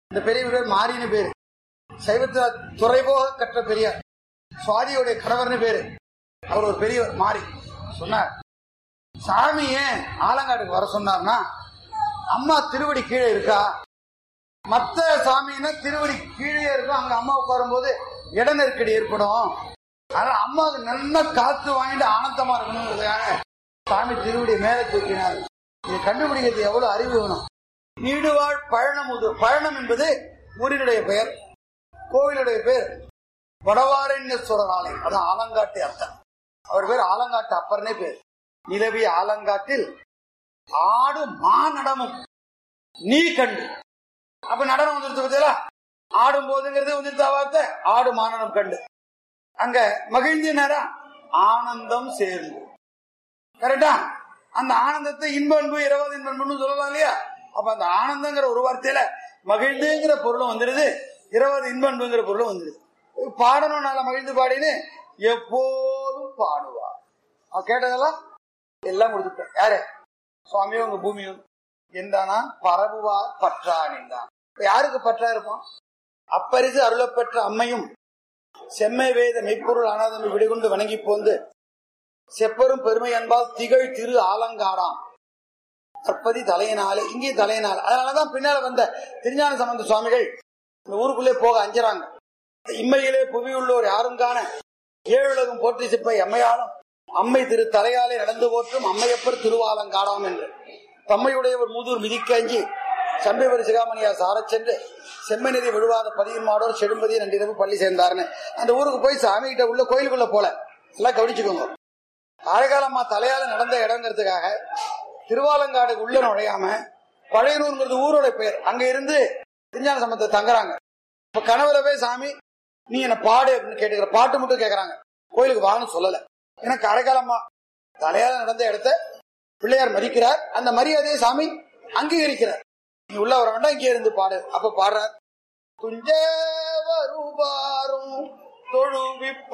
இந்த பெரிய பேர் மாரின்னு பேரு சைவத்துல துறைபோக கற்ற பெரியார் சுவாதியுடைய கணவர்னு பேரு அவர் ஒரு பெரியவர் மாறி சொன்னார் சாமி ஏன் ஆலங்காட்டுக்கு வர சொன்னார்னா அம்மா திருவடி கீழே இருக்கா மத்த சாமின்னா திருவடி கீழே இருக்கும் அங்க அம்மா உட்காரும் போது இட நெருக்கடி ஏற்படும் அதனால அம்மாவுக்கு நல்ல காத்து வாங்கிட்டு ஆனந்தமா இருக்கணுங்கிறதுக்காக சாமி திருவடி மேலே தூக்கினார் இதை கண்டுபிடிக்கிறது எவ்வளவு அறிவு வேணும் நீடுவாழ் பழனமுது பழனம் என்பது ஊரினுடைய பெயர் கோவிலுடைய பேர் வடவாரண்யேஸ்வரர் ஆலயம் அதான் ஆலங்காட்டு அர்த்தம் அவர் பேர் ஆலங்காட்டு அப்பர்னே பேர் நிலவிய ஆலங்காட்டில் ஆடு மாநடமும் நீ கண்டு அப்ப நடனம் வந்துருச்சு பார்த்தீங்களா ஆடும் போதுங்கிறது வந்துருச்சா வார்த்தை ஆடு மாநடம் கண்டு அங்க மகிழ்ந்து நேரம் ஆனந்தம் சேர்ந்து கரெக்டா அந்த ஆனந்தத்தை இன்ப அன்பு இரவது இன்ப அன்புன்னு சொல்லலாம் இல்லையா அப்ப அந்த ஆனந்தங்கிற ஒரு வார்த்தையில மகிழ்ந்துங்கிற பொருளும் வந்துடுது இருபது இன்ப அன்புங்கிற பொருளும் வந்துடுது பாடணும் நல்லா மகிழ்ந்து பாடின்னு எப்போதும் பாடுவார் அவ கேட்டதெல்லாம் எல்லாம் கொடுத்துட்டேன் யாரு சுவாமியும் உங்க பூமியும் என்றானா பரவுவார் பற்றான் என்றான் இப்ப யாருக்கு பற்றா இருப்பான் அப்பரிசு அருளப்பெற்ற அம்மையும் செம்மை வேத மெய்ப்பொருள் அனாதமை விடுகொண்டு வணங்கி போந்து செப்பரும் பெருமை என்பால் திகழ் திரு ஆலங்காடாம் சற்பதி தலையினாலே இங்கே தலையினால் அதனாலதான் பின்னால வந்த திருஞான சம்பந்த சுவாமிகள் இந்த ஊருக்குள்ளே போக அஞ்சுறாங்க இம்மையிலே புவியுள்ளோர் யாரும் காண ஏழுலகம் போற்றி சிப்பை அம்மையாலும் அம்மை திரு தலையாலே நடந்து போற்றும் அம்மையப்பர் திருவாலங்காடாம் என்று தம்மையுடைய ஒரு மூதூர் மிதிக்க அஞ்சி சம்பைவரி சிகாமணியா சாரச் சென்று செம்மை நதி விழுவாத பதியின் மாடோர் செடும்பதி நன்றிரவு பள்ளி சேர்ந்தாருன்னு அந்த ஊருக்கு போய் சாமி கிட்ட உள்ள கோயிலுக்குள்ள போல எல்லாம் கவனிச்சுக்கோங்க காரைக்காலம்மா தலையால நடந்த இடங்கிறதுக்காக திருவாலங்காடுக்கு உள்ள நுழையாம பழையனூர்ங்கிறது ஊரோட பெயர் அங்க இருந்து திருஞான சம்பந்தத்தை தங்குறாங்க இப்ப கனவுல போய் சாமி நீ என்ன பாடு அப்படின்னு கேட்டுக்கிற பாட்டு மட்டும் கேக்குறாங்க கோயிலுக்கு வான்னு சொல்லல ஏன்னா காரைக்காலம்மா தலையால நடந்த இடத்த பிள்ளையார் மதிக்கிறார் அந்த மரியாதையை சாமி அங்கீகரிக்கிறார் நீ உள்ள வர வேண்டாம் இங்கே இருந்து பாடு அப்ப பாடுறார் துஞ்ச வருவாரும் தொழுவிப்ப